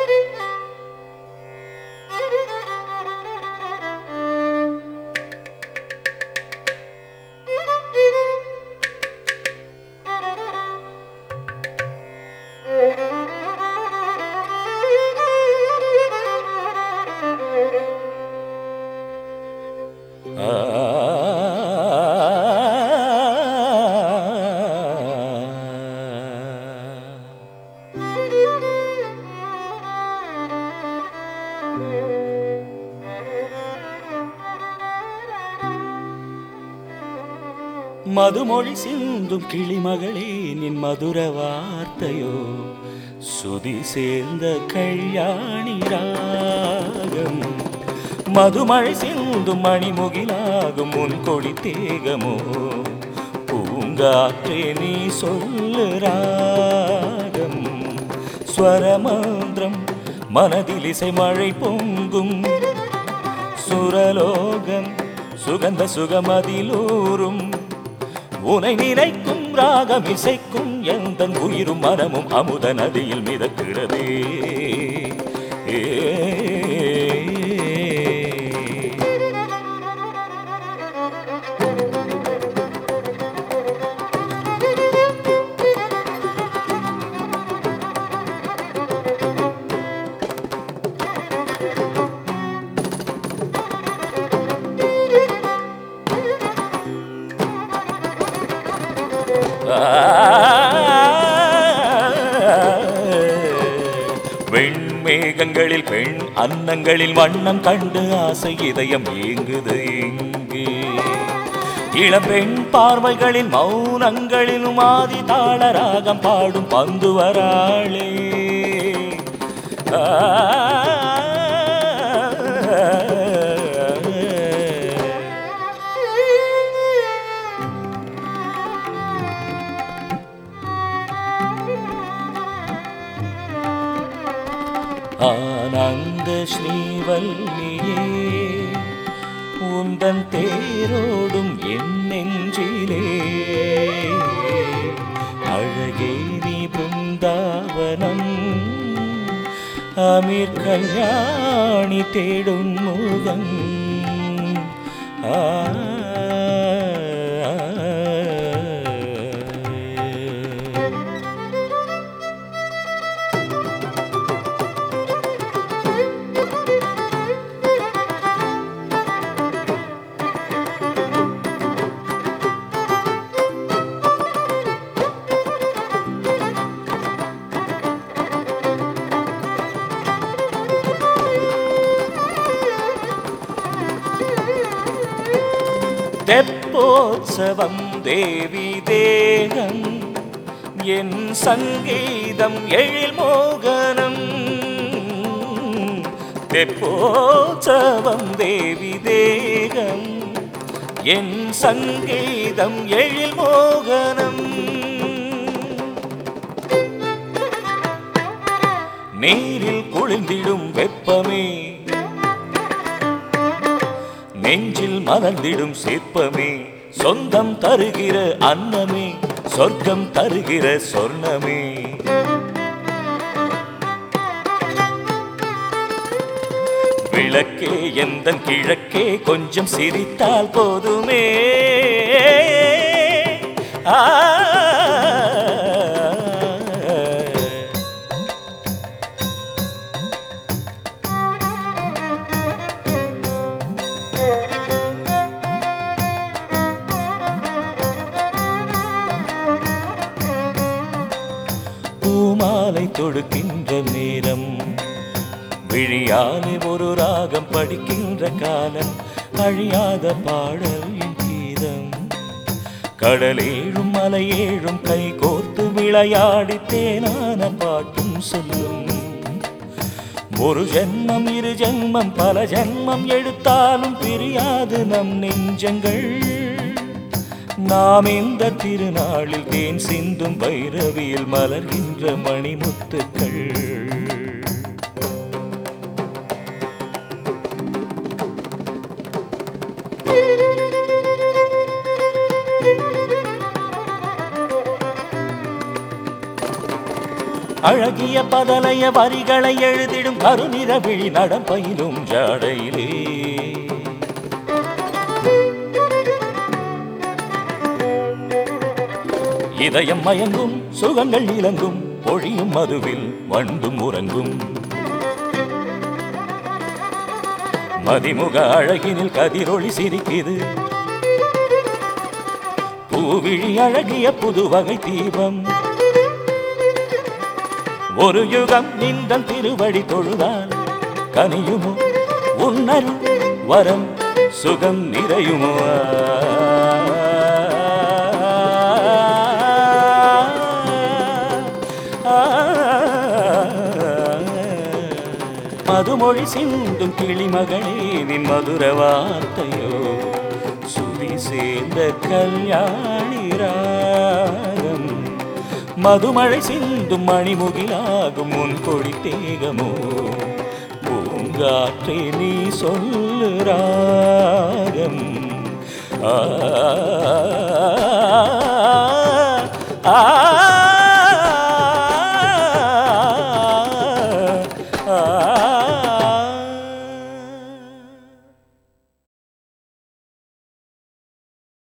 மதுமொழி சிந்தும் கிளிமகளே நின் மதுர வார்த்தையோ சுதி சேர்ந்த கல்யாணி ராகம் மதுமழை சிந்தும் மணிமுகிலாகும் உன் கொடி தேகமோ பூங்காற்றே நீ சொல்லு ராகம் ஸ்வரமந்திரம் மனதில் இசை மழை பொங்கும் சுரலோகம் சுகந்த சுகமதிலூரும் உனை நினைக்கும் ராகம் இசைக்கும் எந்த உயிரும் மனமும் அமுத நதியில் மிதக்கிறதே ஏ. வெண்மேகங்களில் பெண் அன்னங்களில் வண்ணம் கண்டு ஆசை இதயம் ஏங்குது எங்கே இளம்பெண் பார்வைகளின் மௌனங்களிலும் ஆதி தாள ராகம் பாடும் பந்து வராளே ஆ ஆனந்த ஸ்ரீவல்லியே உந்தன் தேரோடும் என் நெஞ்சிலே அழகே நீ பிருந்தாவனம் அமீர் கல்யாணி தேடும் முகம் ஆ தெப்போத்சவம் தேவி தேகம் என் சங்கீதம் எழில் மோகனம் தெப்போத்சவம் தேவி தேகம் என் சங்கீதம் எழில் மோகனம் நீரில் குளிர்ந்திடும் வெப்பமே நெஞ்சில் மலர்ந்திடும் சிற்பமே சொந்தம் தருகிற அன்னமே சொர்க்கம் தருகிற சொர்ணமே விளக்கே எந்தன் கிழக்கே கொஞ்சம் சிரித்தால் போதுமே ஆ பூமாலை தொடுக்கின்ற நேரம் விழியாலே ஒரு ராகம் படிக்கின்ற காலம் அழியாத பாடல் என் கீதம் கடலேழும் மலையேழும் கை கோர்த்து விளையாடி தேனான பாட்டும் சொல்லும் ஒரு ஜென்மம் இரு ஜென்மம் பல ஜென்மம் எடுத்தாலும் பிரியாது நம் நெஞ்சங்கள் நாம் இந்த திருநாளில் தேன் சிந்தும் பைரவியில் மலர்கின்ற மணிமுத்துக்கள் அழகிய பதலைய வரிகளை எழுதிடும் கருநிற விழி நடப்பயிலும் ஜாடையிலே இதயம் மயங்கும் சுகங்கள் இலங்கும் பொழியும் மதுவில் வண்டும் உறங்கும் மதிமுக அழகினில் கதிரொளி சிரிக்குது பூவிழி அழகிய புதுவகை தீபம் ஒரு யுகம் நின்றன் திருவடி தொழுதால் கனியுமோ உன்னரும் வரம் சுகம் நிறையுமோ மதுமொழி சிந்தும் கிளிமகளே நின் மதுர வார்த்தையோ சுதி சேர்ந்த கல்யாணி ராகம் மதுமழை சிந்தும் மணிமுகிலாகும் உன் கொடி தேகமோ பூங்காற்றே நீ சொல்லு ராகம் ஆ ஆ, ஆ